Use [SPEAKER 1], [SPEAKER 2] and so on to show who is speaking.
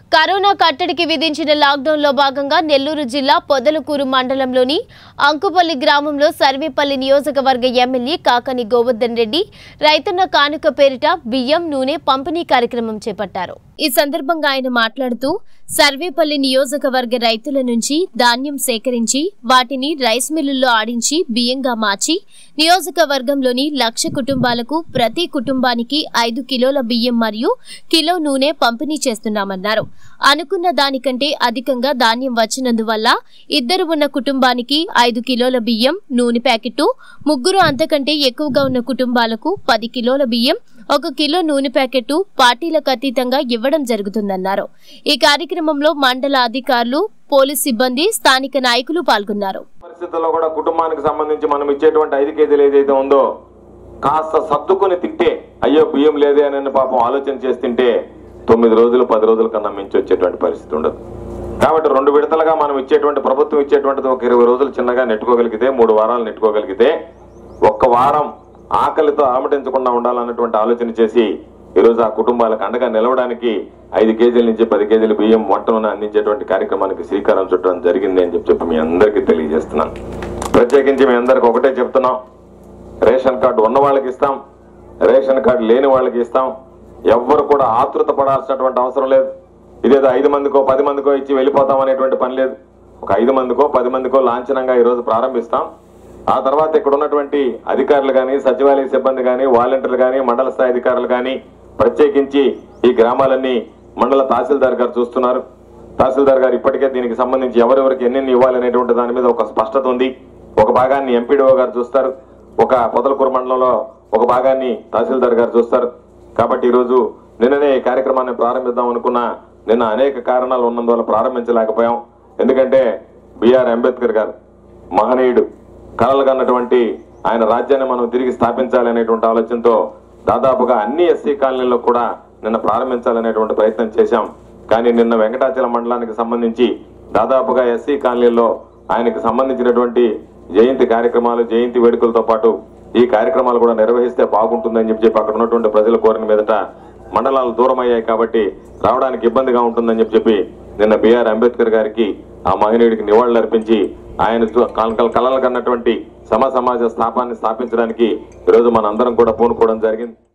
[SPEAKER 1] corona కట్టడికి విధించిన లాక్డౌన్లో భాగంగా నెల్లూరు జిల్లా పొదలకూరు మండలంలోని అంకుపల్లి గ్రామంలో సర్వేపల్లి నియోజకవర్గ ఎమ్మెల్యే కాకని గోవర్ధన్ రెడ్డి రైతన్న కానుక పేరిట బియ్యం నూనె పంపిణీ కార్యక్రమం చేపట్టారు ఈ సందర్భంగా ఆయన మాట్లాడుతూ సర్వేపల్లి నియోజకవర్గ రైతుల నుంచి ధాన్యం సేకరించి వాటిని రైస్ మిల్లుల్లో ఆడించి బియ్యంగా మార్చి నియోజకవర్గంలోని లక్ష కుటుంబాలకు ప్రతి కుటుంబానికి ఐదు కిలోల బియ్యం మరియు కిలో నూనె పంపిణీ చేస్తున్నామన్నారు అనుకున్న దానికంటే అధికంగా ధాన్యం వచ్చినందువల్ల ఇద్దరు ఉన్న కుటుంబానికి ఐదు కిలోల బియ్యం నూనె ప్యాకెట్టు ముగ్గురు అంతకంటే ఎక్కువగా ఉన్న కుటుంబాలకు పది కిలోల బియ్యం ఒక కిలో నూనె ప్యాకెట్టు పార్టీలకు అతీతంగా ఇవ్వడం జరుగుతుందన్నారు ఈ కార్యక్రమంలో మండల అధికారులు పోలీస్ సిబ్బంది స్థానిక నాయకులు పాల్గొన్నారు
[SPEAKER 2] పరిస్థితుల్లో కూడా కుటుంబానికి సంబంధించి మనం ఇచ్చేటువంటి ఐదు కేజీలు ఏదైతే ఉందో కాస్త సర్దుకొని తింటే అయ్యో బియ్యం లేదే అని పాపం ఆలోచన చేసి తింటే తొమ్మిది రోజులు పది రోజుల కన్నా మించి వచ్చేటువంటి పరిస్థితి ఉండదు కాబట్టి రెండు విడతలుగా మనం ఇచ్చేటువంటి ప్రభుత్వం ఇచ్చేటువంటిది ఒక ఇరవై రోజులు చిన్నగా నెట్టుకోగలిగితే మూడు వారాలు నెట్టుకోగలిగితే ఒక్క వారం ఆకలితో ఆమటించకుండా ఉండాలన్నటువంటి ఆలోచన చేసి ఈరోజు ఆ కుటుంబాలకు అండగా నిలవడానికి ఐదు కేజీల నుంచి పది కేజీల బియ్యం వంటలను అందించేటువంటి కార్యక్రమానికి శ్రీకారం చుట్టడం జరిగింది అని చెప్పి చెప్పి మీ అందరికీ తెలియజేస్తున్నాను ప్రత్యేకించి మీ అందరికి ఒకటే చెప్తున్నాం రేషన్ కార్డు ఉన్న వాళ్ళకి ఇస్తాం రేషన్ కార్డు లేని వాళ్ళకి ఇస్తాం ఎవ్వరు కూడా ఆతృత పడాల్సినటువంటి అవసరం లేదు ఇదేదో ఐదు మందికో పది మందికో ఇచ్చి వెళ్ళిపోతాం అనేటువంటి పని లేదు ఒక ఐదు మందికో పది మందికో లాంఛనంగా ఈరోజు ప్రారంభిస్తాం ఆ తర్వాత ఇక్కడ ఉన్నటువంటి అధికారులు కానీ సచివాలయ సిబ్బంది కానీ వాలంటీర్లు కానీ మండల స్థాయి అధికారులు కానీ ప్రత్యేకించి ఈ గ్రామాలన్నీ మండల తహసీల్దార్ గారు చూస్తున్నారు తహసీల్దార్ గారు ఇప్పటికే దీనికి సంబంధించి ఎవరెవరికి ఎన్నెన్ని ఇవ్వాలనేటువంటి దాని మీద ఒక స్పష్టత ఉంది ఒక భాగాన్ని ఎంపీడీఓ గారు చూస్తారు ఒక పొదలకూరు మండలంలో ఒక భాగాన్ని తహసీల్దార్ గారు చూస్తారు కాబట్టి ఈరోజు నిన్ననే ఈ కార్యక్రమాన్ని ప్రారంభిద్దాం అనుకున్న నిన్న అనేక కారణాలు ఉన్నందువల్ల ప్రారంభించలేకపోయాం ఎందుకంటే బిఆర్ అంబేద్కర్ గారు మహనీయుడు కలలు కన్నటువంటి ఆయన రాజ్యాన్ని మనం తిరిగి స్థాపించాలి అనేటువంటి ఆలోచనతో దాదాపుగా అన్ని ఎస్సీ కాలనీల్లో కూడా నిన్న ప్రారంభించాలనేటువంటి ప్రయత్నం చేశాం కానీ నిన్న వెంకటాచలం మండలానికి సంబంధించి దాదాపుగా ఎస్సీ కాలనీల్లో ఆయనకు సంబంధించినటువంటి జయంతి కార్యక్రమాలు జయంతి వేడుకలతో పాటు ఈ కార్యక్రమాలు కూడా నిర్వహిస్తే బాగుంటుందని చెప్పి చెప్పి అక్కడ ఉన్నటువంటి ప్రజల కోరిన మీదట మండలాలు దూరం అయ్యాయి కాబట్టి రావడానికి ఇబ్బందిగా ఉంటుందని చెప్పి చెప్పి నిన్న బిఆర్ అంబేద్కర్ గారికి ఆ మహనీయుడికి నివాళులు అర్పించి ఆయన చూ- కల- కల- కలలు కన్నటువంటి సమ సమాజ స్థాపాన్ని స్థాపించడానికి ఈరోజు మన అందరం కూడా పూనుకోవడం జరిగింది